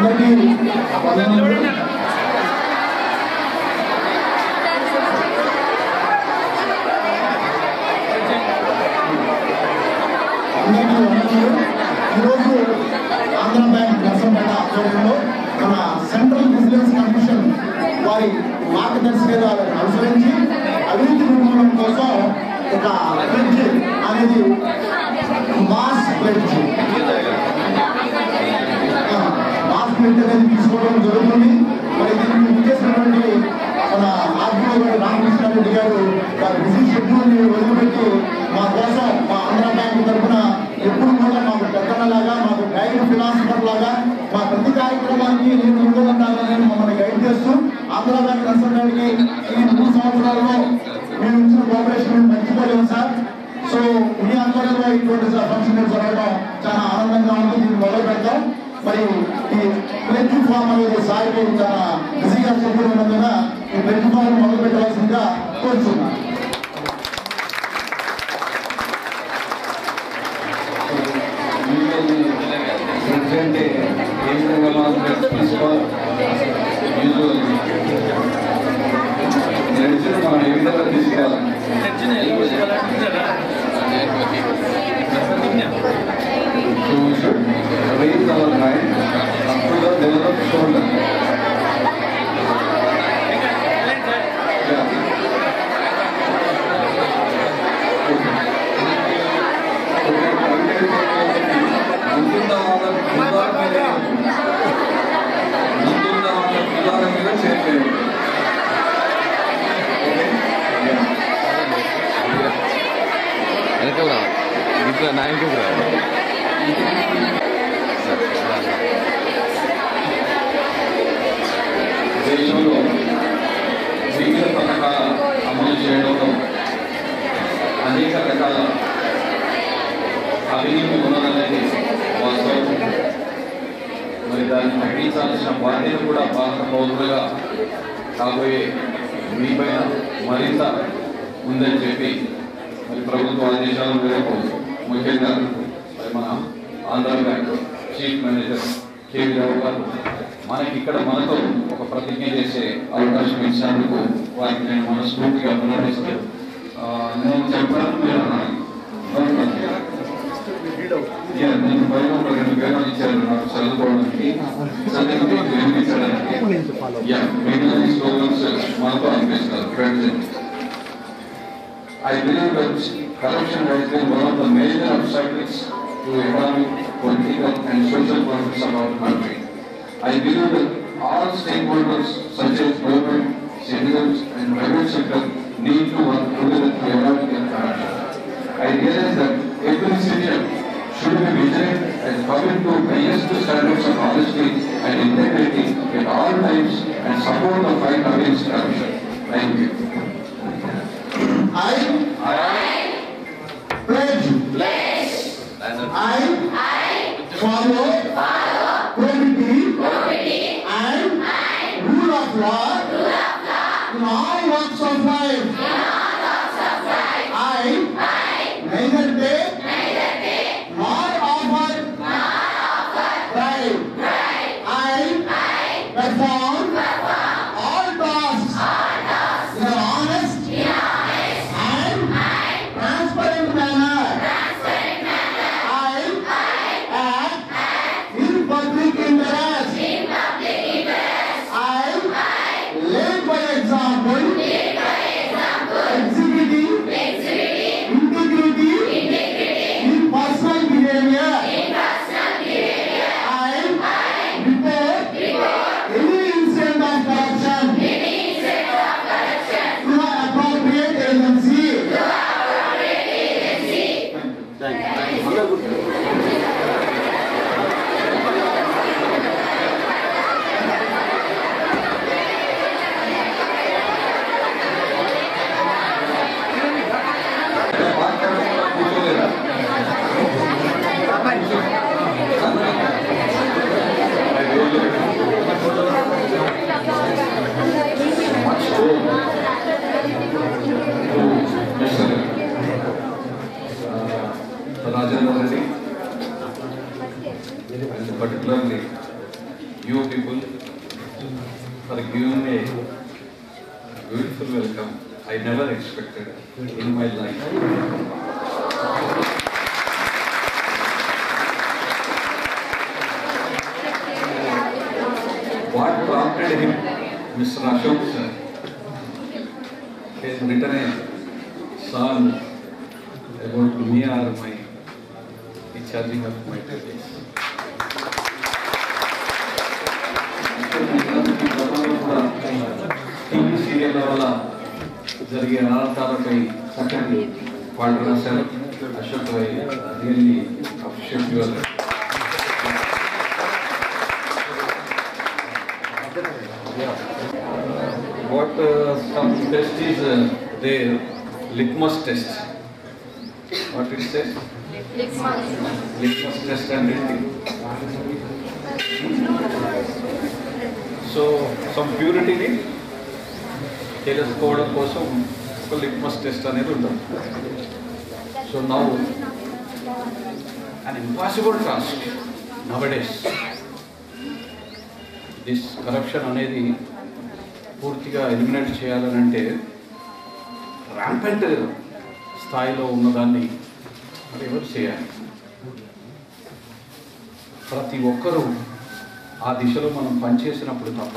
అందరికీ వందనాలు. అందరికీ వందనాలు. ఈరోజు ఆంధ్ర బ్యాంక్ నర్సంపేట ఆధ్వర్యంలో మన సెంట్రల్ విజిలెన్స్ కమిషన్ వారి మార్గదర్శకాలను అనుసరించి అవినీతి నిర్మూలన కోసం ఒక ప్లెడ్జ్ అనేది మాస్ ప్లెడ్జ్ మాస్ ప్లెడ్జ్ అనేది తీసుకోవడం జరుగుతుంది మరి దీనికి విచ్చేసినటువంటి మన ఆర్బీఐ గారు రామకృష్ణారెడ్డి గారు వారి బిజీ షెడ్యూల్ని వదిలిపెట్టి మా కోసం మా ఆంధ్ర బ్యాంక్ తరఫున ఎప్పుడు కూడా మాకు పెద్దలాగా మాకు గైడ్ ఫిలాసఫర్ లాగా మా ప్రతి కార్యక్రమానికి నేను ముందు ఉంటానని మమ్మల్ని గైడ్ చేస్తూ ఆంధ్ర బ్యాంక్ నర్సంపేటకి ఈ మూడు సంవత్సరాల్లో మేము ఇచ్చిన కోఆపరేషన్ మర్చిపోలేము సార్ సో మీ ఆధ్వర్యంలో ఇటువంటి ఫంక్షన్ జరగడం చాలా ఆనందంగా ఉంది దీన్ని మొదలు పెడతాం మరి ఈ ప్లెడ్జ్ ఫామ్ అనేది సారికి చాలా బిజీగా షెడ్యూల్ ఉన్నందున ఈ ప్లెడ్జ్ ఫామ్ మొదలు పెట్టవలసిందిగా కోరుతున్నాను అంటే ఏ విధంగా మనం తీసుకోవాలి నడిచిన మనం ఏ విధంగా తీసుకోవాలి So we should raise our mind up to the level of shoulder. Yeah. ముందున్న వాళ్ళ పిల్లల మీద ముందున్న వాళ్ళ పిల్లల మీద చేయలేదు వెనక రా ఇంట్లో నా ఇంటికి రా దేశంలో వివిధ పథకాల అమలు చేయడంలో అనేక రకాల అవినీతి ఉన్నదనేది వాస్తవం మరి దాన్ని తగ్గించాల్సిన బాధ్యత కూడా భారత పౌరులుగా కాబోయే మీపైన మరింత ఉందని చెప్పి మరి ప్రభుత్వ ఆదేశాల మేరకు ముఖ్యంగా మరి మన Andhra Bank chief manager KV Rao garu మనకి ఇక్కడ మనతో ఒక ప్రతిజ్ఞ చేసే అవకాశం ఇచ్చినందుకు వారికి నేను మనస్ఫూర్తిగా అభినందిస్తూ ఆ, నేను చెప్పాను మీరు అన్నారు. యా, నేను పైన ఒక రెండు పేర్లు ఇచ్చారు నాకు చదువుకోవడానికి చదివి వినిపించడానికి యా మిగిలిన స్లోగన్స్ మనతో అనిపిస్తారు friends I believe that corruption has been one of the major obstacles to economic, political and social progress of our country. I believe that all stakeholders such as government, citizens and private sector need to work together to eradicate corruption. I realize that every citizen should be vigilant and commit to highest standards of honesty and integrity at all times and support the fight against corruption. Thank you. I pledge I follow probity and rule of law in all walks of life. I neither take nor offer bribe. I perform all tasks in an honest and transparent manner. I act in public interest. I lead by example. Exhibiting integrity in personal behavior. I report any you people for giving me a beautiful welcome. I never expected in my life. What prompted him, Mr. Ashok sir, has written a song about me or my the charging of my tablets. TV serial వల్ల జరిగే అనార్థాలపై చక్కని పాటలు రాశారు Ashok bhai really appreciate your what uh, some test is uh, there, litmus test. What it says? Litmus test and reading. So some ప్యూరిటీని తెలుసుకోవడం కోసం ఒక లిట్మస్ టెస్ట్ అనేది ఉంటుంది so now an impossible task nowadays this corruption అనేది పూర్తిగా eliminate చేయాలని అంటే ర్యాంపెంట్ స్థాయిలో ఉన్నదాన్ని మరి ఎవరు చేయాలి ప్రతి ఒక్కరూ ఆ దిశలో మనం పనిచేసినప్పుడు తప్ప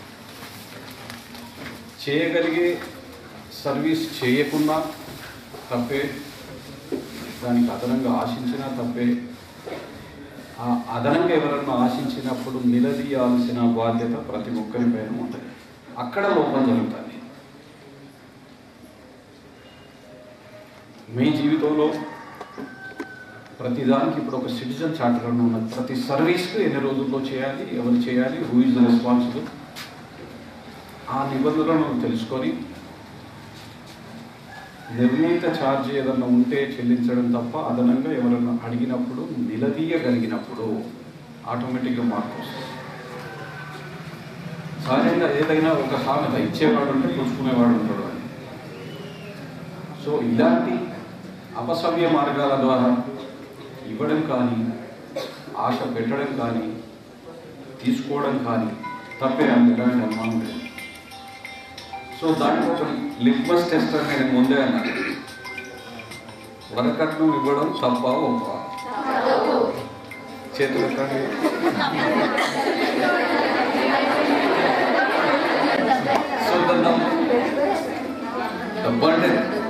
చేయగలిగే సర్వీస్ చేయకున్నా తప్పే దానికి అదనంగా ఆశించినా తప్పే ఆ అదనంగా ఎవరన్నా ఆశించినప్పుడు నిలదీయాల్సిన బాధ్యత ప్రతి ఒక్కరిపైన ఉంటుంది అక్కడ లోపం జరుగుతుంది మీ జీవితంలో ప్రతిదానికి ఇప్పుడు ఒక సిటిజన్ చార్టర్ అని ఉన్నది ప్రతి సర్వీస్కి ఎన్ని రోజుల్లో చేయాలి ఎవరు చేయాలి హూ ఇస్ రెస్పాన్సిబుల్ ఆ నిబంధనలను తెలుసుకొని నిర్ణీత ఛార్జ్ ఏదన్నా ఉంటే చెల్లించడం తప్ప అదనంగా ఎవరన్నా అడిగినప్పుడు నిలదీయగలిగినప్పుడు ఆటోమేటిక్గా మార్పు వస్తుంది సహజంగా ఏదైనా ఒక సామెత ఇచ్చేవాడు ఉంటే పుచ్చుకునేవాడు ఉంటాడు అని సో ఇలాంటి అపసవ్య మార్గాల ద్వారా ఇవ్వడం కానీ ఆశ పెట్టడం కానీ తీసుకోవడం కానీ తప్పే అని ఎలాంటి అనుమానం లేదు సో దాంట్లో ఒక లిట్మస్ టెస్ట్ అని నేను ముందే అన్నాను వరకట్నం ఇవ్వడం తప్ప ఒప్ప చేతులు ఎత్తండి. So the the burden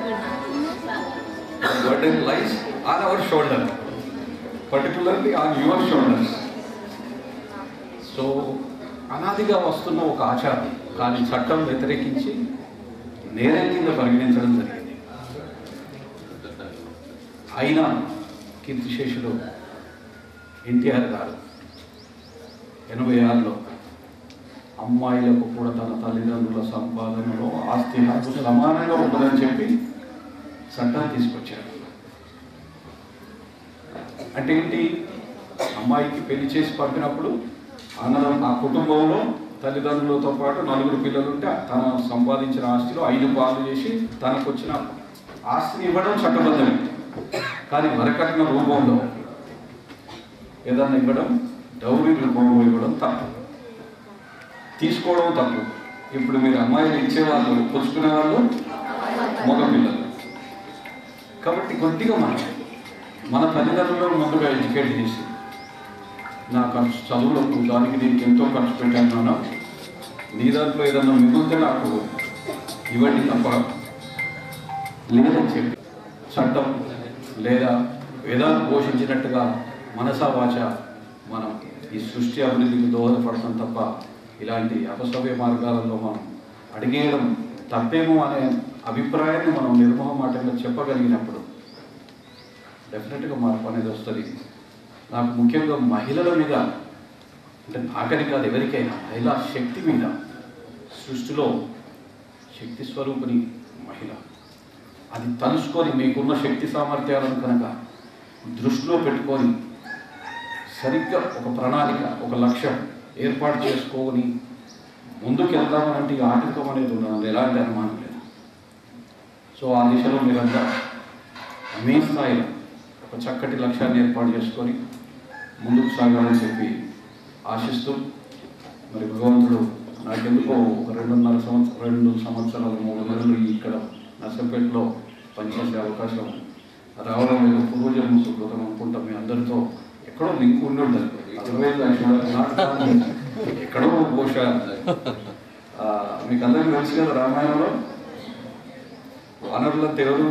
the burden lies on our shoulder particularly on your shoulders so అనాదిగా వస్తున్న ఒక ఆచారం కానీ చట్టం వ్యతిరేకించి నేరం కింద పరిగణించడం జరిగింది అయినా కీర్తిశేషులు ఎన్టీఆర్ గారు ఎనభై ఆరులో అమ్మాయిలకు కూడా తన తల్లిదండ్రుల సంపాదనలో ఆస్తి హక్కు సమానంగా ఉంటుందని చెప్పి చట్టాన్ని తీసుకొచ్చారు అంటే ఏంటి అమ్మాయికి పెళ్లి చేసి పంపినప్పుడు అన్నదం ఆ కుటుంబంలో తల్లిదండ్రులతో పాటు నలుగురు పిల్లలు ఉంటే తన సంపాదించిన ఆస్తిలో ఐదు పాలు చేసి తనకు వచ్చిన ఆస్తిని ఇవ్వడం చట్టబద్ధమే కానీ వరకట్న రూపంలో ఏదన్నా ఇవ్వడం డౌరీ రూపంలో ఇవ్వడం తప్పు తీసుకోవడం తప్పు ఇప్పుడు మీరు అమ్మాయిలు ఇచ్చేవాళ్ళు పుచ్చుకునే వాళ్ళు మగ పిల్లలు కాబట్టి కొద్దిగా మనం మన తల్లిదండ్రులను ముందుగా ఎడ్యుకేట్ చేసి నా ఖర్చు చదువులకు దానికి దీనికి ఎంతో ఖర్చు పెట్టాను నాన్న నీ దాంట్లో ఏదన్నా మిగిలితే నాకు ఇవ్వండి తప్ప లేదని చెప్పి చట్టం లేదా వేదాలు పోషించినట్టుగా మనసా వాచ మనం ఈ సృష్టి అభివృద్ధికి దోహదపడతాం తప్ప ఇలాంటి అపసవ్య మార్గాలలో మనం అడిగేయడం తప్పేమో అనే అభిప్రాయాన్ని మనం నిర్మోహమాటంగా చెప్పగలిగినప్పుడు డెఫినెట్గా మార్పు అనేది వస్తుంది నాకు ముఖ్యంగా మహిళల మీద అంటే నాకని కాదు ఎవరికైనా మహిళా శక్తి మీద సృష్టిలో శక్తి స్వరూపిణి మహిళ అది తలుసుకొని మీకున్న శక్తి సామర్థ్యాలను కనుక దృష్టిలో పెట్టుకొని సరిగ్గా ఒక ప్రణాళిక ఒక లక్ష్యం ఏర్పాటు చేసుకొని ముందుకు వెళ్దామనంటే ఈ ఆటంకం అనేది ఉండదు ఎలాంటి అనుమానం లేదు సో ఆ దిశలో మీరంతా మీ స్థాయిలో ఒక చక్కటి లక్ష్యాన్ని ఏర్పాటు చేసుకొని ముందుకు సాగాలని చెప్పి ఆశిస్తూ మరి భగవంతుడు నాకెందుకో ఒక రెండున్నర సంవత్సరం రెండు సంవత్సరాలు మూడు నెలలు ఇక్కడ నర్సంపేటలో పనిచేసే అవకాశం రావడం ఏదో పూర్వజన్మ సుకృతం అనుకుంటాం మీ అందరితో ఎక్కడో లింక్ ఉండి ఉంటుంది otherwise I should have not done it. ఎక్కడో బహుశా ఆ, మీకు అందరికీ తెలుసు కదా రామాయణంలో వానరుల తెవరు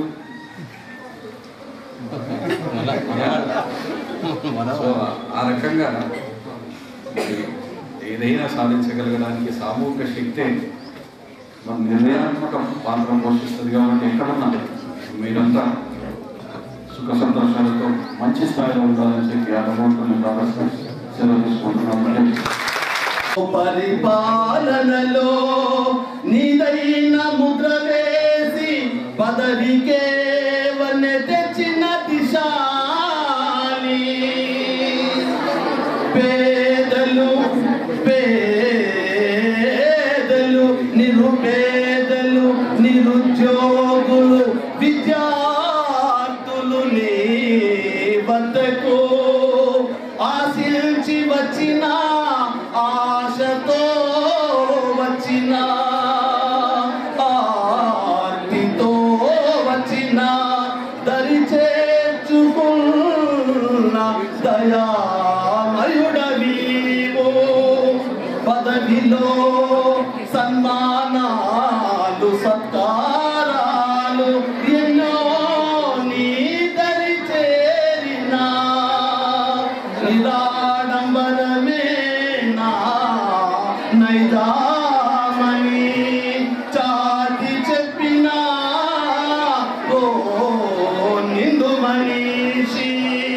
సో ఆ రకంగా మరి ఏదైనా సాధించగలగడానికి సామూహిక శక్తే మన నిర్ణయాత్మక పాత్ర పోషిస్తుంది కాబట్టి ఎక్కడున్నా మీరంతా సుఖ సంతోషాలతో మంచి స్థాయిలో ఉండాలని చెప్పి అనుభవం ప్రారంభం సెలవు తీసుకుంటున్నాం పరిపాలనలో నీదైన ముద్ర వేసి పదవికే వన్నె తెచ్చిన దిశాని పేదలు పేదలు నిరుపేదలు నిరుద్యోగులు విద్యార్థులు నీ వద్దకు ఆశించి వచ్చిన ఆశతో వచ్చిన ఆర్తితో వచ్చిన దరి చేర్చుకున్న దయామయుడవీవో పదవిలో సన్మానాలు సత్కారాలు ఎన్నో నీ దరి చేరినా నిరాడంబరమే నా నైదామని చాటి చెప్పినా ఓ నిందు మనిషి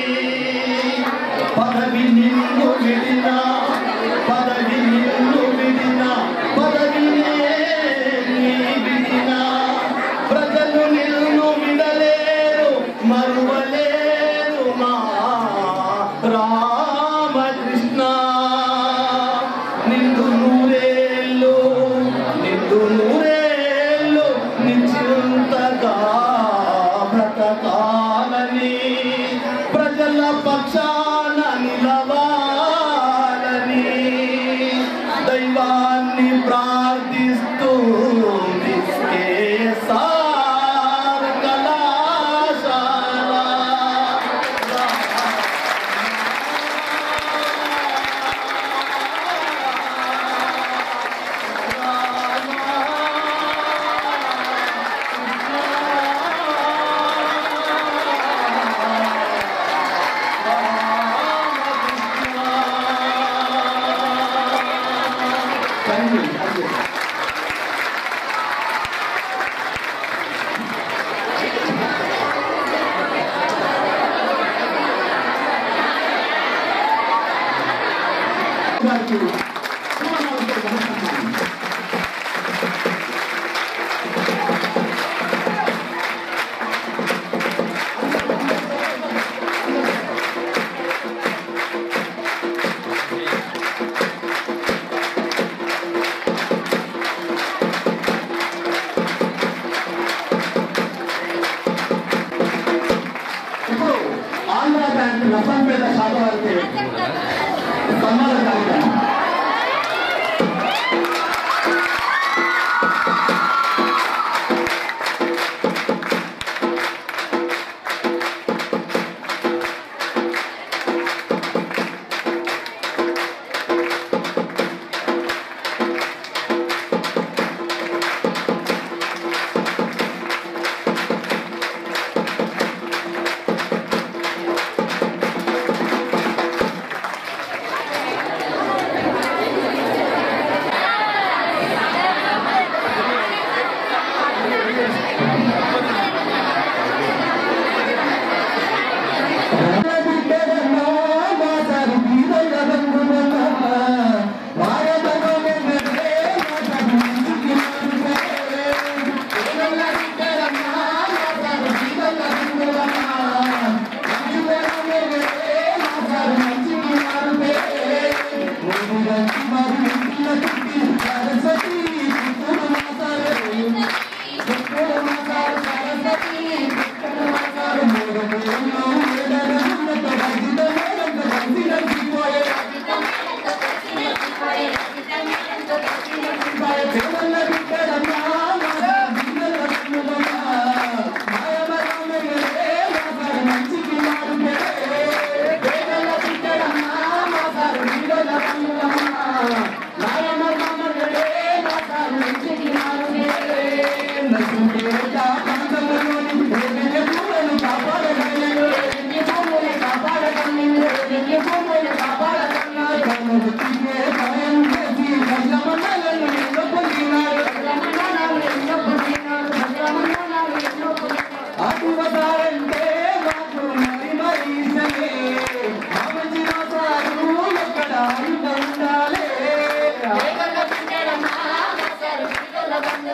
పదవి నిన్ను విడినా పదవి నిన్ను విడినా పదవినే నీ విడినా ప్రజలు నిన్ను విడలేరు మరువలేరు మా రామకృష్ణ నిండు నూరేళ్ళు నిండు నూరేళ్ళు నిశ్చింతగా బ్రతకాలని ప్రజల పక్షాన నిలవాలని దైవాన్ని ప్రార్థిస్తుంది కేసార్ కళాశాల Thank you. Thank you. Thank you.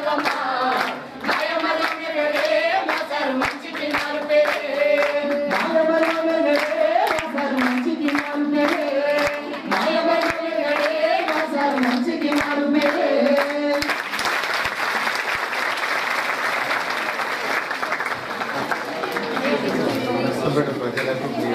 ప్రజలకు